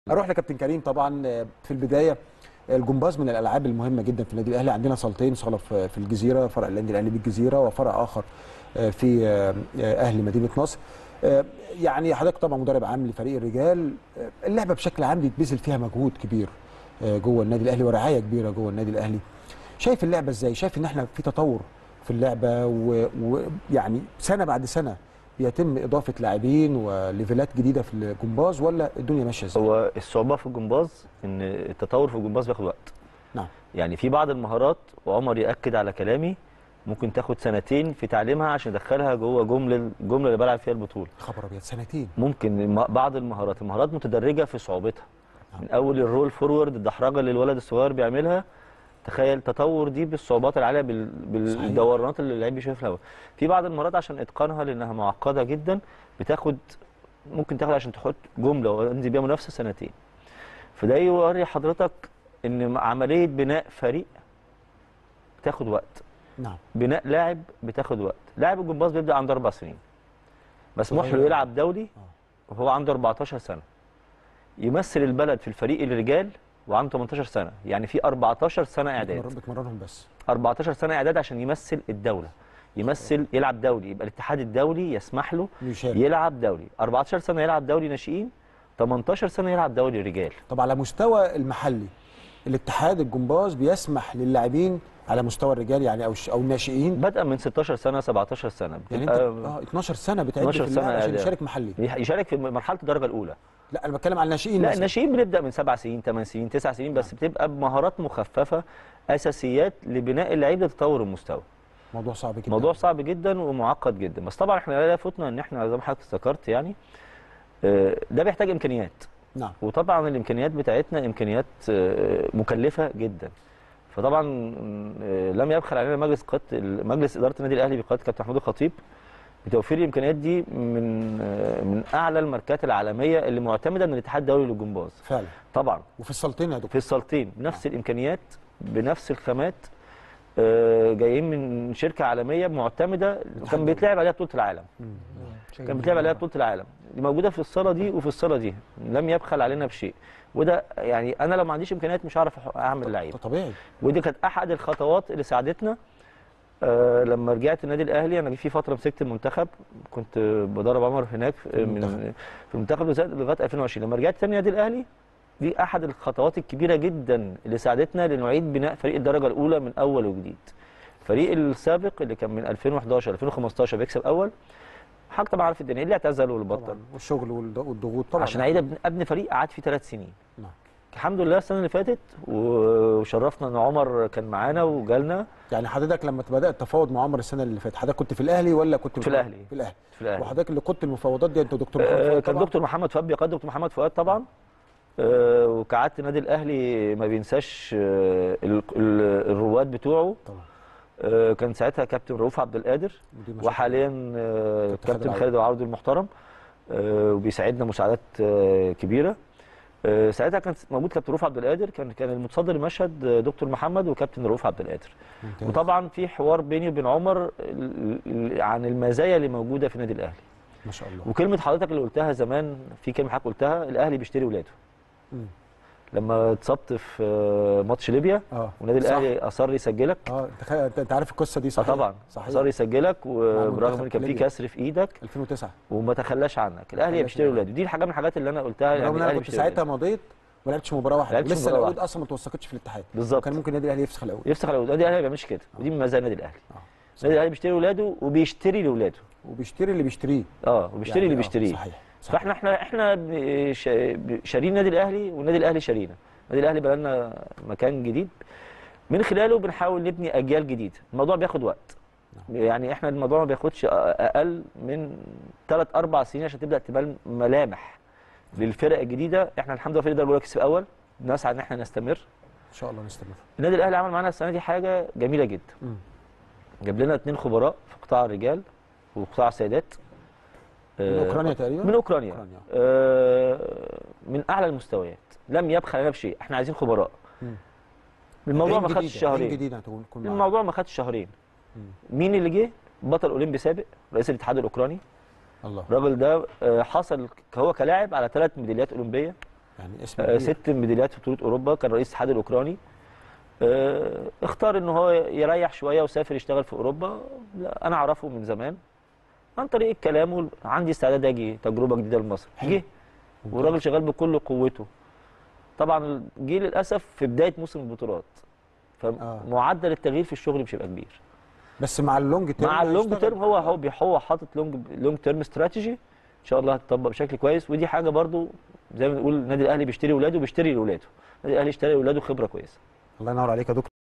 اروح لكابتن كريم طبعا آه، في البدايه الجمباز من الالعاب المهمه جدا في النادي الاهلي عندنا صالتين صاله في في الجزيره فرع النادي الاهلي بالجزيره وفرع اخر آه، في آه، آه، اهلي مدينه نصر آه، يعني حضرتك طبعا مدرب عام لفريق الرجال آه، اللعبه بشكل عام بيتبذل فيها مجهود كبير آه، جوه النادي الاهلي ورعايه كبيره جوه النادي الاهلي شايف اللعبه ازاي شايف ان احنا في تطور في اللعبه و- ويعني سنه بعد سنه بيتم اضافه لاعبين وليفلات جديده في الجمباز ولا الدنيا ماشيه ازاي هو الصعوبه في الجمباز ان التطور في الجمباز بياخد وقت نعم يعني في بعض المهارات وعمر ياكد على كلامي ممكن تاخد سنتين في تعليمها عشان ادخلها جوه جمله الجمله اللي بلعب فيها البطوله خبر ابيض سنتين ممكن الم- بعض المهارات المهارات متدرجه في صعوبتها من اول الرول فورورد الدحرجه اللي الولد الصغير بيعملها تخيل تطور دي بالصعوبات العاليه بال... صحيح. بالدورانات اللي اللعيب بيشوفها في الاول في بعض المهارات عشان اتقانها لانها معقده جدا بتاخد ممكن تاخد عشان تحط جمله وانزل بيها منافسه سنتين فده يوري حضرتك ان عمليه بناء فريق بتاخد وقت نعم بناء لاعب بتاخد وقت لاعب الجمباز بيبدا عنده اربع سنين مسموح له صغير. يلعب دولي وهو عنده 14 سنه يمثل البلد في الفريق الرجال وعنده 18 سنه يعني في 14 سنه اعداد بتمر- بتمرنهم بس 14 سنه اعداد عشان يمثل الدوله يمثل يلعب دولي يبقى الاتحاد الدولي يسمح له يشارك يلعب دولي 14 سنه يلعب دولي ناشئين 18 سنه يلعب دولي رجال طب على مستوى المحلي الاتحاد الجمباز بيسمح للاعبين على مستوى الرجال يعني او ش- او الناشئين بدءا من 16 سنه 17 سنه يعني انت بتبقى اه 12 سنه بتعد 12 في اللعبه سنة عشان يعني. يشارك محلي يشارك في مرحله الدرجه الاولى لا انا بتكلم على الناشئين لا مثلاً. الناشئين بنبدا من سبع سنين ثمان سنين تسع سنين بس بتبقى بمهارات مخففه اساسيات لبناء اللعيب لتطور المستوى موضوع صعب جدا موضوع صعب جدا ومعقد جدا بس طبعا احنا لا يفوتنا ان احنا زي ما حضرتك ذكرت يعني آه، ده بيحتاج امكانيات نعم وطبعا الامكانيات بتاعتنا امكانيات آه، مكلفه جدا فطبعا آه، لم يبخل علينا مجلس قياده مجلس اداره النادي الاهلي بقياده كابتن محمود الخطيب بتوفير الامكانيات دي من آه، من اعلى الماركات العالميه اللي معتمده من الاتحاد الدولي للجمباز فعلا طبعا وفي السلطين يا في دكتور الصالتين بنفس الامكانيات بنفس الخامات آه، جايين من شركه عالميه معتمده كان بيتلعب عليها بطوله العالم كان بيتلعب عليها بطوله العالم دي موجوده في الصاله دي وفي الصاله دي لم يبخل علينا بشيء وده يعني انا لو ما عنديش امكانيات مش هعرف أح- اعمل لعيب ده طبيعي ودي كانت احد الخطوات اللي ساعدتنا آه لما رجعت النادي الاهلي انا في فتره مسكت المنتخب كنت بدرب عمر هناك في المنتخب. من في المنتخب لغايه 2020 لما رجعت تاني النادي الاهلي دي احد الخطوات الكبيره جدا اللي ساعدتنا لنعيد بناء فريق الدرجه الاولى من اول وجديد الفريق السابق اللي كان من 2011 2015 بيكسب اول حضرتك طبعا عارف الدنيا اللي اعتزل واللي بطل طبعا والشغل والض- والضغوط طبعا عشان اعيد أبن- ابني فريق قعد فيه ثلاث سنين نعم. الحمد لله السنه اللي فاتت وشرفنا ان عمر كان معانا وجالنا يعني حضرتك لما بدات تفاوض مع عمر السنه اللي فاتت حضرتك كنت في الاهلي ولا كنت في الأهلي. في الاهلي في الاهلي وحضرتك اللي كنت المفاوضات دي انت دكتور محمد آه، فؤاد كان طبعاً؟ دكتور محمد فؤاد بيقاد دكتور محمد فؤاد طبعا آه، وكعاده النادي الاهلي ما بينساش آه، ال- ال- الرواد بتوعه طبعا آه، كان ساعتها كابتن رؤوف عبد القادر ودي مشاكل. وحاليا آه، كابتن خالد كابتن العوضي. خالد العوضي المحترم آه، وبيساعدنا مساعدات آه، كبيره آه، ساعتها كان موجود كابتن رؤوف عبد القادر كان كان المتصدر المشهد آه، دكتور محمد وكابتن رؤوف عبد القادر ممتاز. وطبعا في حوار بيني وبين عمر ال- ال- عن المزايا اللي موجوده في النادي الاهلي ما شاء الله وكلمه حضرتك اللي قلتها زمان في كلمه حضرتك قلتها الاهلي بيشتري ولاده مم. لما اتصبت في آه، ماتش ليبيا اه والنادي صح. الاهلي اصر يسجلك اه انت خ- انت أنت عارف القصه دي اه صحيح طبعا صحيح اصر يسجلك وبرغم المنتخب ان كان في ليبيا. كسر في ايدك 2009 وما تخلاش عنك الاهلي تخلاش بيشتري عنك. ولاده دي الحاجه من الحاجات اللي انا قلتها رغم ان انا الأهلي كنت بيشتري ساعتها ولاده. مضيت ما لعبتش مباراه واحده لعبتش ولسه مباراة العقود واحدة. اصلا ما توثقتش في الاتحاد بالظبط وكان ممكن النادي الاهلي يفسخ العقود يفسخ العقود النادي الاهلي ما بيعملش كده ودي من مزايا النادي الاهلي النادي الاهلي بيشتري ولاده وبيشتري لاولاده وبيشتري اللي بيشتريه اه وبيشتري يعني اللي آه، بيشتريه صحيح صحيح فاحنا احنا احنا ب- شا- ب- شارين النادي الاهلي والنادي الاهلي شارينا النادي الاهلي بقى لنا مكان جديد من خلاله بنحاول نبني اجيال جديده الموضوع بياخد وقت يعني احنا الموضوع ما بياخدش أ- اقل من 3 4 سنين عشان تبدا تبان ملامح للفرق الجديده احنا الحمد لله فريق الدرجه الاولى كسب اول نسعى ان احنا نستمر ان شاء الله نستمر النادي الاهلي عمل معانا السنه دي حاجه جميله جدا مم. جاب لنا اثنين خبراء في قطاع الرجال وقطاع السيدات من آه، اوكرانيا تقريبا من اوكرانيا أوكرانيا. آه، من اعلى المستويات لم يبخل علينا بشيء احنا عايزين خبراء مم. الموضوع عين ما خدش جديدة، عين شهرين جديده هتكون تكون معانا. الموضوع ما خدش شهرين مم. مين اللي جه بطل اولمبي سابق رئيس الاتحاد الاوكراني الله الراجل ده آه، حصل هو كلاعب على ثلاث ميداليات اولمبيه يعني اسم آه، كبير. ست ميداليات في بطوله اوروبا كان رئيس الاتحاد الاوكراني آه، اختار ان هو يريح شويه وسافر يشتغل في اوروبا لا انا اعرفه من زمان عن طريق الكلام وال- عندي استعداد اجي تجربه جديده لمصر حلو. جه والراجل شغال بكل قوته طبعا جه للاسف في بدايه موسم البطولات فمعدل التغيير في الشغل مش هيبقى كبير بس مع اللونج تيرم مع اللونج هيشتغل. تيرم هو هو بي- هو حاطط لونج لونج تيرم استراتيجي ان شاء الله هتطبق بشكل كويس ودي حاجه برضو زي ما بنقول النادي الاهلي بيشتري ولاده بيشتري لاولاده النادي الاهلي اشتري لاولاده خبره كويسه الله ينور عليك يا دكتور